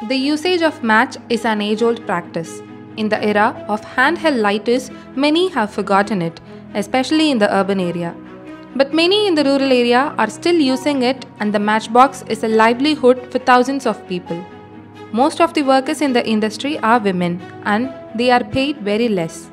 The usage of match is an age old practice. In the era of handheld lighters, many have forgotten it, especially in the urban area. But many in the rural area are still using it, and the matchbox is a livelihood for thousands of people. Most of the workers in the industry are women, and they are paid very less.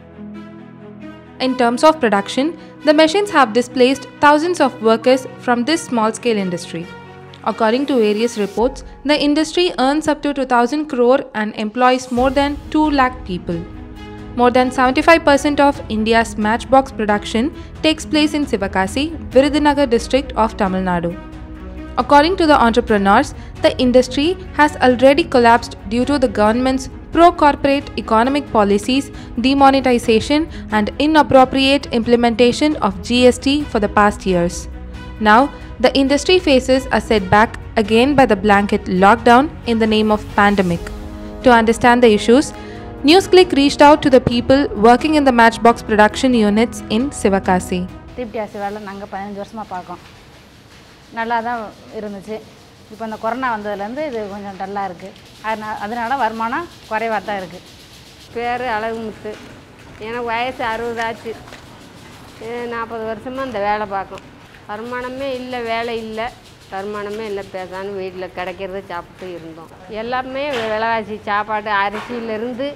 In terms of production, the machines have displaced thousands of workers from this small scale industry. According to various reports, the industry earns up to 2000 crore and employs more than 2 lakh people. More than 75% of India's matchbox production takes place in Sivakasi, Virudhunagar district of Tamil Nadu. According to the entrepreneurs, the industry has already collapsed due to the government's pro corporate economic policies, demonetization, and inappropriate implementation of GST for the past years. Now, the industry faces a setback again by the blanket lockdown in the name of pandemic. To understand the issues, NewsClick reached out to the people working in the matchbox production units in Sivakasi. தீப்டி ஆசி வேலை நாங்கள் பதினஞ்சு வருஷமாக பார்க்கோம் நல்லா தான் இருந்துச்சு இப்போ இந்த கொரோனா வந்ததுலேருந்து இது கொஞ்சம் டல்லாக இருக்குது அதனால் அதனால வருமானம் குறைவாக தான் இருக்குது பேர் அழகுமுத்து எனக்கு வயசு அறுபதாச்சு நாற்பது வருஷமாக இந்த வேலை பார்க்கும் வருமானமே இல்லை வேலை இல்லை வருமானமே இல்லை பேசான்னு வீட்டில் கிடைக்கிறத சாப்பிட்டு இருந்தோம் எல்லாமே விலைவாசி சாப்பாடு அரிசியிலேருந்து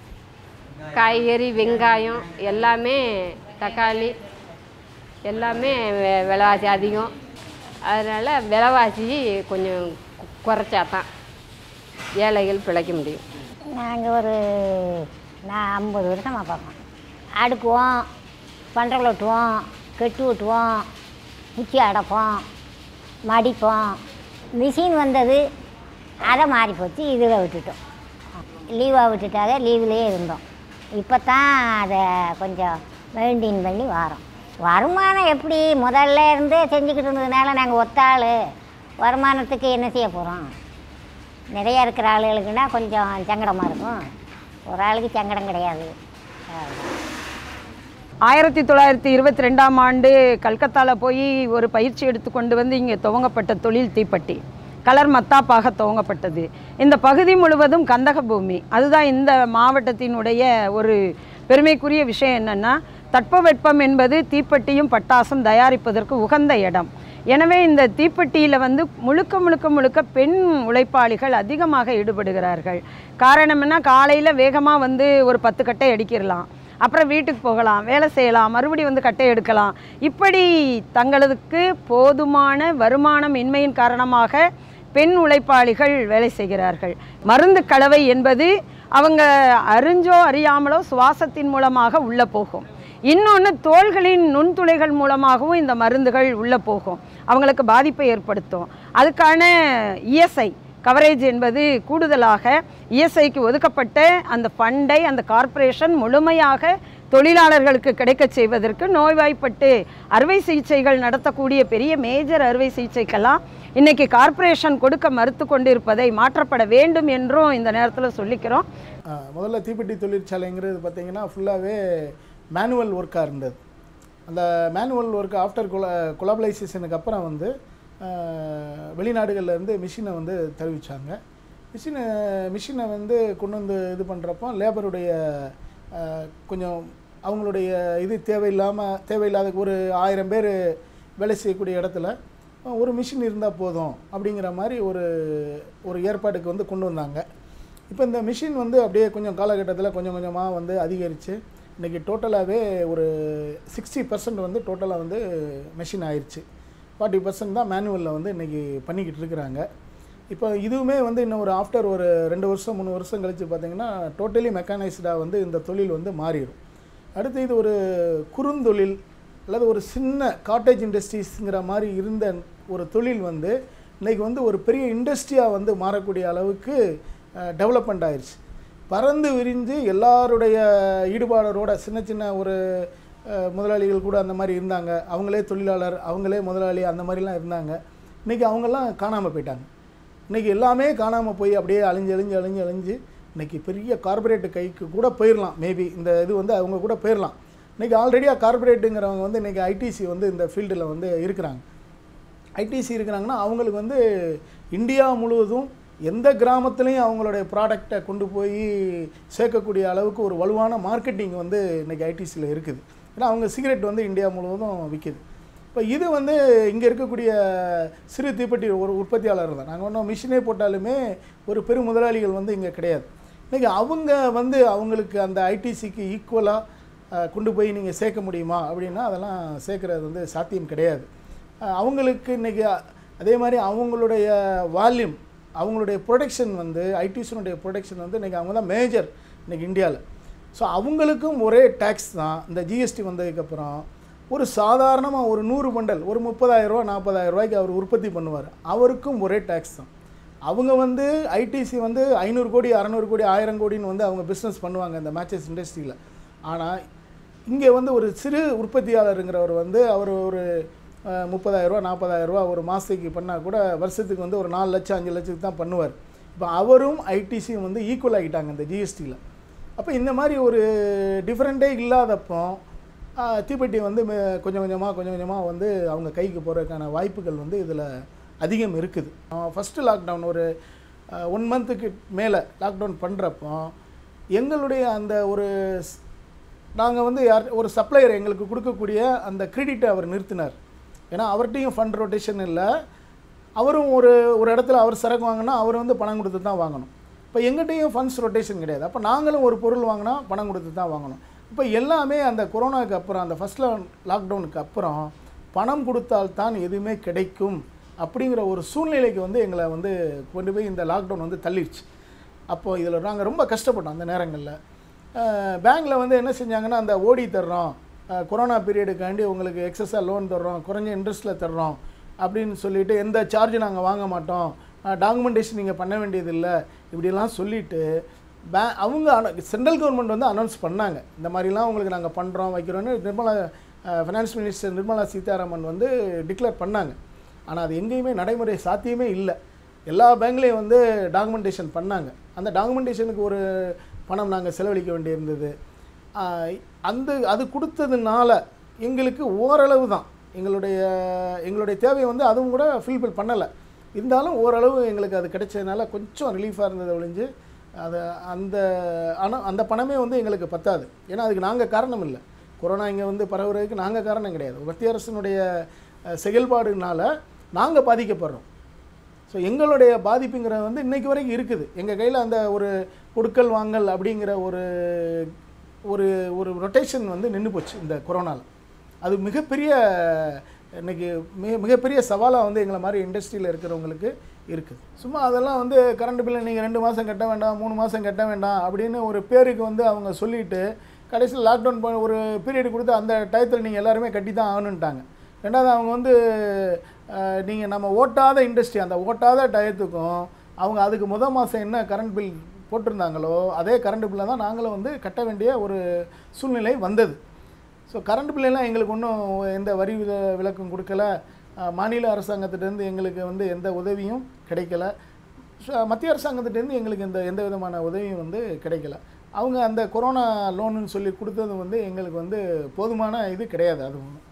காய்கறி வெங்காயம் எல்லாமே தக்காளி எல்லாமே வெ- விலைவாசி அதிகம் அதனால் விலைவாசி கொஞ்சம் குறைச்சா தான் ஏழைகள் பிழைக்க முடியும் நாங்கள் ஒரு நான் ஐம்பது வருஷமாக பார்ப்போம் அடுக்குவோம் பண்டல் வெட்டுவோம் கெட்டு வெட்டுவோம் குச்சி அடைப்போம் மடிப்போம் மிஷின் வந்தது அதை மாறி போச்சு இதில் விட்டுட்டோம் லீவாக விட்டுட்டாக லீவ்லேயே இருந்தோம் இப்போ தான் அதை கொஞ்சம் மெயின்டைன் பண்ணி வரோம் வருமானம் எப்படி முதல்ல இருந்தே செஞ்சுக்கிட்டு இருந்ததுனால நாங்கள் ஒத்தாள் வருமானத்துக்கு என்ன செய்ய போகிறோம் நிறைய இருக்கிற ஆளுகளுக்குன்னா கொஞ்சம் சங்கடமாக இருக்கும் ஒரு ஆளுக்கு சங்கடம் கிடையாது அவ்வளவுதான். ஆயிரத்தி தொள்ளாயிரத்தி இருபத்தி ரெண்டாம் ஆண்டு கல்கத்தாவில் போய் ஒரு பயிற்சி எடுத்து கொண்டு வந்து இங்கே துவங்கப்பட்ட தொழில் தீப்பெட்டி கலர் மத்தாப்பாக துவங்கப்பட்டது இந்த பகுதி முழுவதும் கந்தக பூமி அதுதான் இந்த மாவட்டத்தினுடைய ஒரு பெருமைக்குரிய விஷயம் என்னென்னா தட்பவெப்பம் என்பது தீப்பெட்டியும் பட்டாசும் தயாரிப்பதற்கு உகந்த இடம் எனவே இந்த தீப்பெட்டியில் வந்து முழுக்க முழுக்க முழுக்க பெண் உழைப்பாளிகள் அதிகமாக ஈடுபடுகிறார்கள் காரணம் என்ன காலையில் வேகமாக வந்து ஒரு பத்து கட்டை அடிக்கிடலாம் அப்புறம் வீட்டுக்கு போகலாம் வேலை செய்யலாம் மறுபடியும் வந்து கட்டை எடுக்கலாம் இப்படி தங்களுக்கு போதுமான வருமானம் இன்மையின் காரணமாக பெண் உழைப்பாளிகள் வேலை செய்கிறார்கள் மருந்து கலவை என்பது அவங்க அறிஞ்சோ அறியாமலோ சுவாசத்தின் மூலமாக உள்ளே போகும் இன்னொன்று தோள்களின் நுண்துளைகள் மூலமாகவும் இந்த மருந்துகள் உள்ளே போகும் அவங்களுக்கு பாதிப்பை ஏற்படுத்தும் அதுக்கான இஎஸ்ஐ கவரேஜ் என்பது கூடுதலாக இஎஸ்ஐக்கு ஒதுக்கப்பட்ட அந்த ஃபண்டை அந்த கார்ப்பரேஷன் முழுமையாக தொழிலாளர்களுக்கு கிடைக்கச் செய்வதற்கு நோய்வாய்ப்பட்டு அறுவை சிகிச்சைகள் நடத்தக்கூடிய பெரிய மேஜர் அறுவை சிகிச்சைக்கெல்லாம் இன்னைக்கு கார்ப்பரேஷன் கொடுக்க மறுத்து கொண்டிருப்பதை மாற்றப்பட வேண்டும் என்றும் இந்த நேரத்தில் சொல்லிக்கிறோம் ஆ, முதல்ல தீப்பெட்டி தொழிற்சாலைங்கிறது பார்த்தீங்கன்னா ஃபுல்லாகவே மேனுவல் ஒர்க்காக இருந்தது அந்த மேனுவல் ஒர்க் ஆஃப்டர் கொல கொலாபலைசேஷனுக்கு அப்புறம் வந்து ஆ, வெளிநாடுகள்ல இருந்து மிஷினை வந்து தெரிவித்தாங்க மிஷினை மிஷினை வந்து கொண்டு வந்து இது பண்ணுறப்போ லேபருடைய கொஞ்சம் அவங்களுடைய இது தேவையில்லாமல் தேவையில்லாத ஒரு ஆயிரம் பேர் வேலை செய்யக்கூடிய இடத்துல ஒரு மிஷின் இருந்தால் போதும் அப்படிங்கிற மாதிரி ஒரு ஒரு ஏற்பாடுக்கு வந்து கொண்டு வந்தாங்க இப்போ இந்த மிஷின் வந்து அப்படியே கொஞ்சம் காலகட்டத்தில் கொஞ்சம் கொஞ்சமாக வந்து அதிகரித்து இன்றைக்கி டோட்டலாகவே ஒரு சிக்ஸ்டி பர்சன்ட் வந்து டோட்டலாக வந்து மெஷின் ஆயிடுச்சு ஃபார்ட்டி பர்சன்ட் தான் மேனுவலில் வந்து இன்றைக்கி பண்ணிக்கிட்டு இருக்கிறாங்க இப்போ இதுவுமே வந்து இன்னும் ஒரு ஆஃப்டர் ஒரு ரெண்டு வருஷம் மூணு வருஷம் கழித்து பார்த்தீங்கன்னா டோட்டலி மெக்கானைஸ்டாக வந்து இந்த தொழில் வந்து மாறிடும் அடுத்து இது ஒரு குறுந்தொழில் அல்லது ஒரு சின்ன காட்டேஜ் இண்டஸ்ட்ரீஸுங்கிற மாதிரி இருந்த ஒரு தொழில் வந்து இன்றைக்கி வந்து ஒரு பெரிய இண்டஸ்ட்ரியாக வந்து மாறக்கூடிய அளவுக்கு டெவலப்மெண்ட் ஆயிடுச்சு பறந்து விரிஞ்சு எல்லாருடைய ஈடுபாடரோட சின்ன சின்ன ஒரு அஹ், முதலாளிகள் கூட அந்த மாதிரி இருந்தாங்க அவங்களே தொழிலாளர் அவங்களே முதலாளி அந்த மாதிரிலாம் இருந்தாங்க இன்றைக்கி அவங்கெல்லாம் காணாமல் போயிட்டாங்க இன்றைக்கி எல்லாமே காணாமல் போய் அப்படியே அழிஞ்சு அழிஞ்சு அழிஞ்சு அழிஞ்சு இன்றைக்கி பெரிய கார்ப்பரேட் கைக்கு கூட போயிடலாம் மேபி இந்த இது வந்து அவங்க கூட போயிடலாம் இன்றைக்கி ஆல்ரெடியாக கார்ப்பரேட்டுங்கிறவங்க வந்து இன்றைக்கி ஐடிசி வந்து இந்த ஃபீல்டில் வந்து இருக்கிறாங்க ஐடிசி இருக்கிறாங்கன்னா அவங்களுக்கு வந்து இந்தியா முழுவதும் எந்த கிராமத்துலேயும் அவங்களுடைய ப்ராடக்டை கொண்டு போய் சேர்க்கக்கூடிய அளவுக்கு ஒரு வலுவான மார்க்கெட்டிங் வந்து இன்றைக்கி ஐடிசியில் இருக்குது ஏன்னா அவங்க சிகரெட் வந்து இந்தியா முழுவதும் விற்கிது இப்போ இது வந்து இங்கே இருக்கக்கூடிய சிறு தீப்பெட்டி ஒரு உற்பத்தியாளர் தான் நாங்கள் ஒன்றும் மிஷினே போட்டாலுமே ஒரு பெரும் முதலாளிகள் வந்து இங்கே கிடையாது இன்றைக்கி அவங்க வந்து அவங்களுக்கு அந்த ஐடிசிக்கு ஈக்குவலாக கொண்டு போய் நீங்கள் சேர்க்க முடியுமா அப்படின்னா அதெல்லாம் சேர்க்குறது வந்து சாத்தியம் கிடையாது அஹ் அவங்களுக்கு இன்றைக்கி அதே மாதிரி அவங்களுடைய வால்யூம் அவங்களுடைய ப்ரொடக்ஷன் வந்து ஐடிஸினுடைய ப்ரொடக்ஷன் வந்து இன்றைக்கி அவங்க தான் மேஜர் இன்றைக்கி இந்தியாவில் ஸோ அவங்களுக்கும் ஒரே டேக்ஸ் தான் இந்த ஜிஎஸ்டி வந்ததுக்கப்புறம் ஒரு சாதாரணமாக ஒரு நூறு பண்டல் ஒரு முப்பதாயிரரூவா நாற்பதாயிரம் ரூபாய்க்கு அவர் உற்பத்தி பண்ணுவார் அவருக்கும் ஒரே டேக்ஸ் தான் அவங்க வந்து ஐடிசி வந்து ஐநூறு கோடி அறநூறு கோடி ஆயிரம் கோடின்னு வந்து அவங்க பிஸ்னஸ் பண்ணுவாங்க இந்த மேட்சஸ் இண்டஸ்ட்ரியில் ஆனால் இங்கே வந்து ஒரு சிறு உற்பத்தியாளருங்கிறவர் வந்து அவர் ஒரு அஹ், முப்பதாயிரரூவா நாற்பதாயிரரூவா ஒரு மாதத்துக்கு பண்ணால் கூட வருஷத்துக்கு வந்து ஒரு நாலு லட்சம் அஞ்சு லட்சத்துக்கு தான் பண்ணுவார் இப்போ அவரும் ஐடிசியும் வந்து ஈக்குவல் ஆகிட்டாங்க இந்த ஜிஎஸ்டியில் அப்போ இந்த மாதிரி ஒரு டிஃப்ரெண்ட்டே இல்லாதப்போ ஆஹ், தீப்பெட்டி வந்து மெ- கொஞ்சம் கொஞ்சமாக கொஞ்சம் கொஞ்சமாக வந்து அவங்க கைக்கு போகிறதுக்கான வாய்ப்புகள் வந்து இதில் அதிகம் இருக்குது ஃபஸ்ட்டு லாக்டவுன் ஒரு ஒன் மந்த்துக்கு மேலே லாக்டவுன் பண்ணுறப்போ எங்களுடைய அந்த ஒரு நாங்கள் வந்து யார் ஒரு சப்ளையர் எங்களுக்கு கொடுக்கக்கூடிய அந்த கிரெடிட்டை அவர் நிறுத்தினார் ஏன்னா அவர்கிட்டையும் ஃபண்ட் ரொட்டேஷன் இல்லை அவரும் ஒரு ஒரு இடத்துல அவர் சரக்கு வாங்கினா அவர் வந்து பணம் கொடுத்து தான் வாங்கணும் இப்போ எங்கிட்டையும் ஃபண்ட்ஸ் ரொட்டேஷன் கிடையாது அப்போ நாங்களும் ஒரு பொருள் வாங்கினா பணம் கொடுத்து தான் வாங்கணும் இப்போ எல்லாமே அந்த கொரோனாவுக்கு அப்புறம் அந்த ஃபஸ்ட் லாக்டவுனுக்கு அப்புறம் பணம் கொடுத்தால்தான் எதுவுமே கிடைக்கும் அப்படிங்கிற ஒரு சூழ்நிலைக்கு வந்து எங்களை வந்து கொண்டு போய் இந்த லாக்டவுன் வந்து தள்ளிடுச்சு அப்போது இதில் நாங்கள் ரொம்ப கஷ்டப்பட்டோம் அந்த நேரங்களில் பேங்க்கில் வந்து என்ன செஞ்சாங்கன்னா அந்த ஓடி தர்றோம் அஹ், கொரோனா பீரியடுக்காண்டி உங்களுக்கு எக்ஸஸாக லோன் தர்றோம் குறைஞ்ச இன்ட்ரெஸ்ட்டில் தர்றோம் அப்படின்னு சொல்லிட்டு எந்த சார்ஜ் நாங்கள் வாங்க மாட்டோம் டாக்குமெண்டேஷன் நீங்கள் பண்ண வேண்டியதில்லை இப்படிலாம் சொல்லிட்டு பே அவங்க சென்ட்ரல் கவர்மெண்ட் வந்து அனௌன்ஸ் பண்ணாங்க இந்த மாதிரிலாம் உங்களுக்கு நாங்கள் பண்ணுறோம் வைக்கிறோன்னு நிர்மலா ஃபினான்ஸ் மினிஸ்டர் நிர்மலா சீதாராமன் வந்து டிக்ளேர் பண்ணாங்க ஆனால் அது எங்கேயுமே நடைமுறை சாத்தியமே இல்லை எல்லா பேங்க்லேயும் வந்து டாக்குமெண்டேஷன் பண்ணாங்க அந்த டாக்குமெண்டேஷனுக்கு ஒரு பணம் நாங்கள் செலவழிக்க வேண்டியிருந்தது ஆஹ் அந்த அது கொடுத்ததுனால எங்களுக்கு ஓரளவு தான் எங்களுடைய எங்களுடைய தேவையை வந்து அதுவும் கூட ஃபில்பில் பண்ணலை இருந்தாலும் ஓரளவு எங்களுக்கு அது கிடைச்சதுனால கொஞ்சம் ரிலீஃபாக இருந்ததை ஒழிஞ்சு அது அந்த ஆனால் அந்த பணமே வந்து எங்களுக்கு பத்தாது ஏன்னா அதுக்கு நாங்கள் காரணம் இல்லை கொரோனா இங்கே வந்து பரவுறதுக்கு நாங்கள் காரணம் கிடையாது மத்திய அரசினுடைய அஹ், செயல்பாடுனால நாங்கள் பாதிக்கப்படுறோம் ஸோ எங்களுடைய பாதிப்புங்கிறது வந்து இன்னைக்கு வரைக்கும் இருக்குது எங்கள் கையில் அந்த ஒரு கொடுக்கல் வாங்கல் அப்படிங்கிற ஒரு ஒரு ஒரு ரொட்டேஷன் வந்து நின்று போச்சு இந்த கொரோனாவில் அது மிகப்பெரிய இன்னைக்கு மிக மிகப்பெரிய சவாலாக வந்து எங்களை மாதிரி இண்டஸ்ட்ரியில் இருக்கிறவங்களுக்கு இருக்குது சும்மா அதெல்லாம் வந்து கரண்ட் பில்லை நீங்கள் ரெண்டு மாதம் கட்ட வேண்டாம் மூணு மாதம் கட்ட வேண்டாம் அப்படின்னு ஒரு பேருக்கு வந்து அவங்க சொல்லிட்டு கடைசியில் லாக்டவுன் ஒரு பீரியட் கொடுத்து அந்த டயத்தில் நீங்கள் எல்லாருமே கட்டி தான் ஆகணுன்ட்டாங்க ரெண்டாவது அவங்க வந்து நீங்கள் நம்ம ஓட்டாத இண்டஸ்ட்ரி அந்த ஓட்டாத டயத்துக்கும் அவங்க அதுக்கு முத மாதம் என்ன கரண்ட் பில் போட்டிருந்தாங்களோ அதே கரண்ட் பில்லை தான் நாங்களும் வந்து கட்ட வேண்டிய ஒரு சூழ்நிலை வந்தது ஸோ கரண்ட் பில்லெல்லாம் எங்களுக்கு ஒன்றும் எந்த வரி வில விலக்கும் கொடுக்கல அஹ், மாநில அரசாங்கத்திட்டேருந்து எங்களுக்கு வந்து எந்த உதவியும் கிடைக்கல ஸோ மத்திய அரசாங்கத்திட்டேருந்து எங்களுக்கு எந்த எந்த விதமான உதவியும் வந்து கிடைக்கல அவங்க அந்த கொரோனா லோனுன்னு சொல்லி கொடுத்தது வந்து எங்களுக்கு வந்து போதுமான இது கிடையாது அது ஒன்று